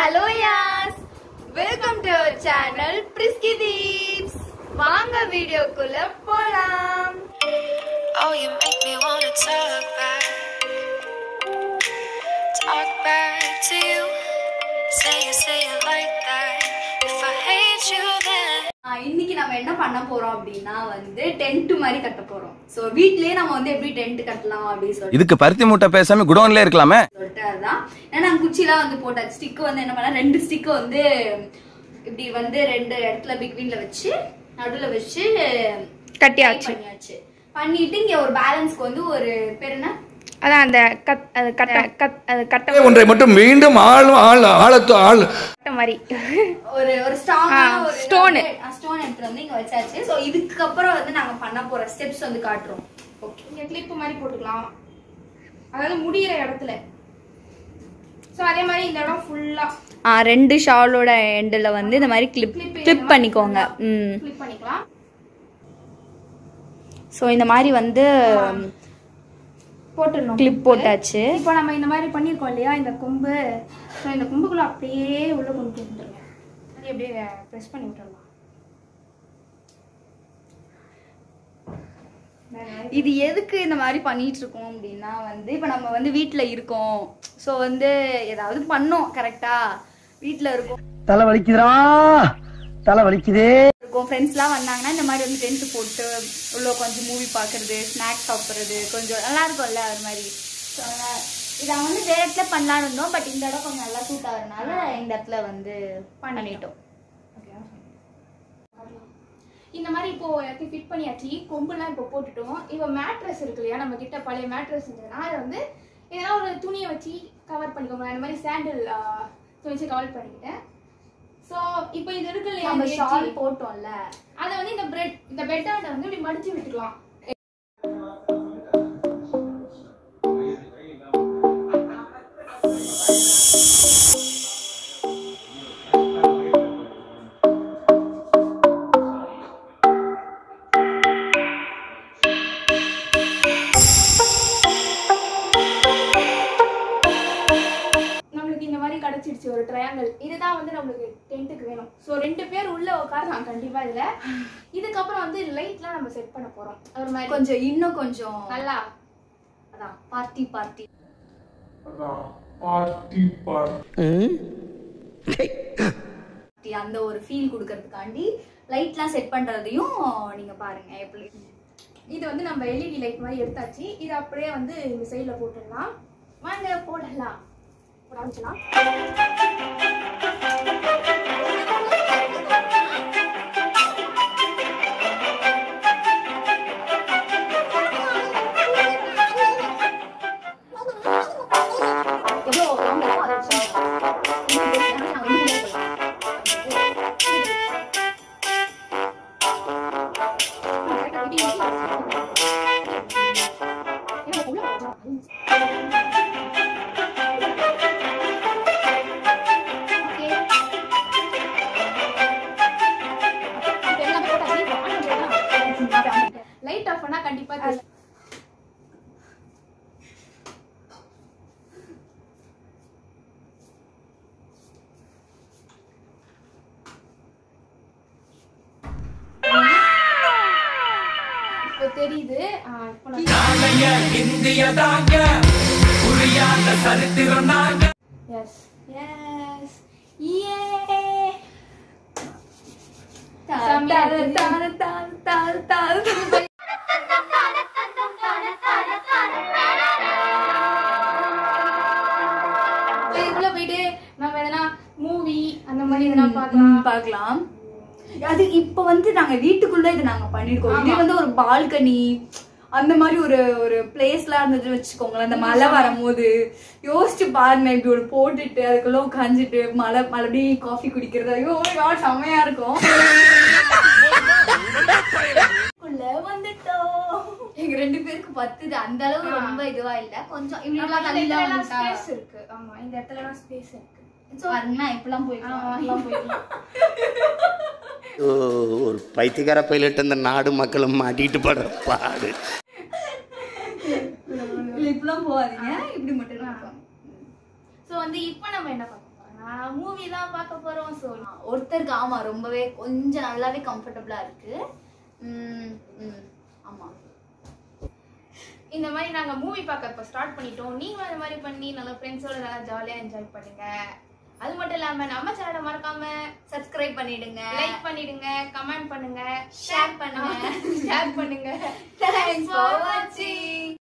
Hello யாஸ் welcome to our channel brisky Deeps வாங்க வீடியோக்குள்ள போலாம் Oh, you make me wanna talk back. Talk back to you. Say you say it like that. If I hate you, then. ஆ, இன்னைக்கு நம்ம என்ன பண்ண போறோம் அப்படின்னா வந்து டென்ட் மாதிரி கட்ட போறோம் சோ வீட்லயே நம்ம வந்து எப்படி டென்ட் கட்டலாம் அப்படின்னு சொல்லிட்டு இதுக்கு பருத்தி மூட்டை பேசாம குடோன்ல இருக்கலாமே சொல்லிட்டு அதுதான் ஏன்னா நாங்க குச்சிலாம் வந்து போட்டாச்சு ஸ்டிக் வந்து என்ன பண்ணா ரெண்டு ஸ்டிக் வந்து இப்படி வந்து ரெண்டு இடத்துல பிக்வீன்ல வச்சு நடுவுல வச்சு கட்டியாச்சு. tie பண்ணியாச்சு பண்ணிட்டு இங்க ஒரு பேலன்ஸ்க்கு வந்து ஒரு பேர் என்ன அதான் அந்த கட் அது கட்ட கட் அது கட்ட ஒன்றை மட்டும் மீண்டும் ஆள் ஆள் ஆழத்து ஆள் கட்ட மாதிரி ஒரு ஒரு ஸ்ட்ராங் ஆ, ஒரு stone. ஸ்டோன் எடுத்து வந்து இங்க வச்சாச்சு சோ இதுக்கு அப்புறம் வந்து நாங்க பண்ண போற ஸ்டெப்ஸ் வந்து காட்டுறோம் ஓகே இங்க கிளிப் மாதிரி போட்டுக்கலாம் அதாவது முடியிற இடத்துல ஸோ அதே மாதிரி இந்த இடம் ஃபுல்லா ஆ ரெண்டு ஷாலோட எண்டில் வந்து இந்த மாதிரி கிளிப் Clip கிளிப் பண்ணிக்கோங்க ம் கிளிப் பண்ணிக்கலாம் ஸோ இந்த மாதிரி வந்து போட்டுடணும் கிளிப் போட்டாச்சு இப்போ நம்ம இந்த மாதிரி பண்ணியிருக்கோம் இல்லையா இந்த கொம்பு ஸோ இந்த கொம்புக்குள்ள அப்படியே உள்ள கொண்டு வந்துருங்க அது அப்படியே ப்ரெஸ் பண்ணி விட்டுறலாம் இது எதுக்கு இந்த மாதிரி பண்ணிட்டு இருக்கோம் அப்படின்னா வந்து இப்போ நம்ம வந்து வீட்டில் இருக்கோம் ஸோ வந்து ஏதாவது பண்ணோம் கரெக்டா வீட்டில் இருக்கோம் தலை வலிக்குதுடா தலை வலிக்குதே இருக்கோம் ஃப்ரெண்ட்ஸ்லாம் வந்தாங்கன்னா இந்த மாதிரி வந்து டென்ட் போட்டு உள்ள கொஞ்சம் மூவி பார்க்கறது ஸ்நாக்ஸ் சாப்பிட்றது கொஞ்சம் நல்லா இருக்கும்ல அது மாதிரி So, அதனால இதை வந்து வேற இடத்துல பண்ணலாம்னு இருந்தோம் பட் இந்த இடம் கொஞ்சம் நல்லா சூட் ஆகுறதுனால இந்த இடத்துல வந்து பண்ணிட்டோம் இந்த மாதிரி இப்போ எல்லாத்தையும் ஃபிட் பண்ணியாச்சு கொம்புலாம் இப்போ போட்டுட்டோம் இப்போ மேட்ரஸ் இருக்கு இல்லையா நம்ம கிட்ட பழைய மேட்ரஸ் இருந்ததுன்னா அதை வந்து எதனா ஒரு துணியை வச்சு கவர் பண்ணிக்கோங்க நான் இந்த மாதிரி சாண்டில் துணி வச்சு கவர் பண்ணிக்கிட்டேன் ஸோ இப்போ இது இருக்கு இல்லையா நம்ம இந்த ஷால் edge, போட்டோம்ல அதை வந்து இந்த பிரெட் இந்த பெட்டாண்ட வந்து இப்படி மடிச்சு விட்டுக்கலாம் நம்மளுக்கு இந்த மாதிரி கிடைச்சிடுச்சு ஒரு ட்ரையாங்கிள் இதுதான் வந்து நம்மளுக்கு டென்ட்டுக்கு வேணும் ஸோ ரெண்டு பேர் உள்ள உட்காரலாம் கண்டிப்பா இதுல இதுக்கப்புறம் வந்து லைட்லாம் நம்ம செட் பண்ண போறோம் ஒரு மாதிரி கொஞ்சம் இன்னும் கொஞ்சம் நல்லா அதான் பார்ட்டி பார்ட்டி அந்த ஒரு ஃபீல் கொடுக்கறதுக்காண்டி லைட்லாம் செட் பண்றதையும் நீங்க பாருங்க எப்படி இது வந்து நம்ம எல்இடி லைட் மாதிரி எடுத்தாச்சு இது அப்படியே வந்து இந்த சைடில் போட்டுடலாம் வாங்க போடலாம் போட ஆரம்பிச்சலாம் எவ்வளோ long இருக்கோ அதை வச்சு இன்னும் பேசலாம். நான் வந்து உள்ளே போயிடலாம். லைட் ஆஃப் பண்ணா கண்டிப்பா தெரியும். இப்போ தெரியுது ஆ, இப்போ நான் எஸ் எஸ் ஏ தாரு, தாரு, தாரு, தாரு, தாரு, தாரு. இதுக்குள்ள போயிட்டு நம்ம எதனா மூவி அந்த மாதிரி எதனா பார்க்கலாம் ம், பார்க்கலாம் அது இப்ப வந்து நாங்க வீட்டுக்குள்ள இது நாங்க பண்ணிருக்கோம் இது வந்து ஒரு பால்கனி அந்த மாதிரி ஒரு ஒரு பிளேஸ்லாம் இருந்தது வச்சுக்கோங்களேன் அந்த மழை வரும்போது யோசிச்சு பாருங்க இப்படி ஒரு போட்டுட்டு அதுக்குள்ள உட்காந்துட்டு மழை மறுபடியும் காஃபி குடிக்கிறது ஐயோ oh my God, செம்மையா இருக்கும் உள்ள வந்துட்டோம் எங்க ரெண்டு பேருக்கு பத்துது அந்த அளவு ரொம்ப இதுவா இல்ல கொஞ்சம் இவ்வளவு தள்ளிலாம் வந்துட்டா ஸ்பேஸ் இருக்கு ஆமா இந்த இடத்துல ஸ்பேஸ் இருக்கு பாருங்க இப்பெல்லாம் போயிடலாம் இப்பெல்லாம் போயிடலாம் ஓ, ஒரு பைத்தியக்கார பைலட் அந்த நாடு மக்களும் மாட்டிட்டு படுற பாடு இல்ல இப்பெல்லாம் போகாதீங்க இப்படி மட்டும் தான் இருக்கும் ஸோ வந்து இப்போ நம்ம என்ன பார்க்க போறோம்னா மூவி தான் பார்க்க போறோம் ஸோ ஒருத்தருக்கு ஆமா ரொம்பவே கொஞ்சம் நல்லாவே கம்ஃபர்டபுளா இருக்கு உம் உம் ஆமா இந்த மாதிரி நாங்க மூவி பார்க்க இப்போ ஸ்டார்ட் பண்ணிட்டோம் நீங்களும் அந்த மாதிரி பண்ணி நல்லா ஃப்ரெண்ட்ஸோட நல்லா ஜாலியா என்ஜாய் பண்ணுங்க அது மட்டும் இல்லாம நம்ம சேனலை மறக்காம சப்ஸ்கிரைப் பண்ணிடுங்க லைக் பண்ணிடுங்க கமெண்ட் பண்ணுங்க Share பண்ணுங்க. ஷேர் பண்ணுங்க தேங்க்ஸ் ஃபார் வாட்சிங்